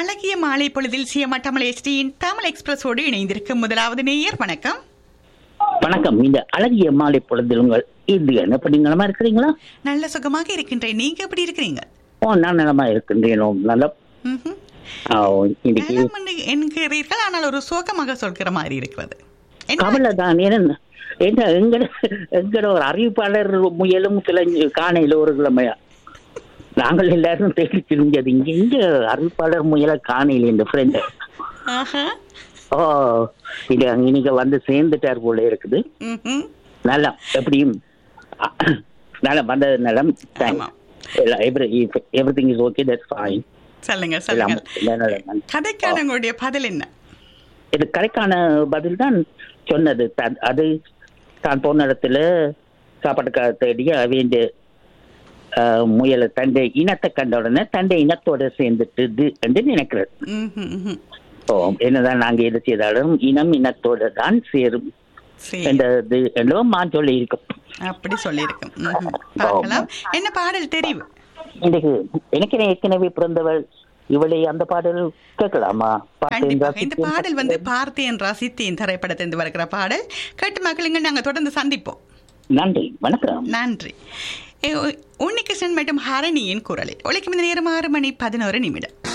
அழகிய மாலை பொழுதில் சிஎம் தமிழ் எஸ்டியின் தமிழ் எக்ஸ்பிரஸோடு இணைந்திருக்கும் முதலாவது நேயர் வணக்கம் வணக்கம் இந்த அழகிய மாலை பொழுதில் உங்கள் இந்தியன் எப்படி நலமா இருக்கிறீங்களா நல்ல சுகமாக இருக்கின்றேன் நீங்க எப்படி இருக்கிறீங்க ஓ நான் நலமா இருக்கின்றேன் ஓ, நல்ல ம்ஹும். ஆ, இன்னைக்கு நலம் என்று என்கிறீர்கள் ஆனால் ஒரு சோகமாக சொல்கிற மாதிரி இருக்கிறது என்ன? கவலை தான் என்ன என்ன எங்கட எங்கட ஒரு அறிவிப்பாளர் முயலும் சில காணையில ஒரு கிழமையா நாங்கள் எல்லாரும் தேடி தெரிஞ்சது இங்க இங்க அறிவிப்பாளர் முயல காணையில இந்த ஃப்ரெண்டு ஆஹா. ஓ இது இன்னைக்கு வந்து சேர்ந்துட்டார் போல இருக்குது ம்ஹும். நல்லா எப்படியும் நல்லா வந்தது நலம் ஆமாம். Everything is okay that's fine சொல்லுங்க எல்லாம் சொல்லுங்க நல்ல- கதைக்கான உங்களுடைய பதில் என்ன இது கரெக்டான பதில் தான் சொன்னது த- அது தான் போன இடத்துல சாப்பாட்டுக்காக தேடி வேண்டிய முயலை தண்டை இனத்தை கண்ட உடனே தண்டை இனத்தோட சேர்ந்துட்டுது என்று நினைக்கிறது ம்ஹும், ம்ஹும். ஓ என்னதான் நாங்க எது செய்தாலும் இனம் இனத்தோட தான் சேரும் சரி என்றது என்றும் நான் சொல்லி இருக்கோம் அப்படி சொல்லியிருக்கும் ம்ஹும். பார்க்கலாம் என்ன பாடல் தெரிவு இன்னைக்கு எனக்கு ஏற்கனவே பிறந்தவள் இவளை அந்த பாடல் கேட்கலாமா கண்டிப்பாக இந்த பாடல் வந்து பார்த்தேன் ரசித்தேன் திரைப்படத்திலிருந்து வருகிற பாடல் கேட்டு மக்களுங்க நாங்க தொடர்ந்து சந்திப்போம் நன்றி வணக்கம் நன்றி ஏ, உன்னிகிருஷ்ணன் மற்றும் ஹரணியின் குரலில் ஒழிக்கும் இந்த நேரம் ஆறு மணி பதினோரு நிமிடம்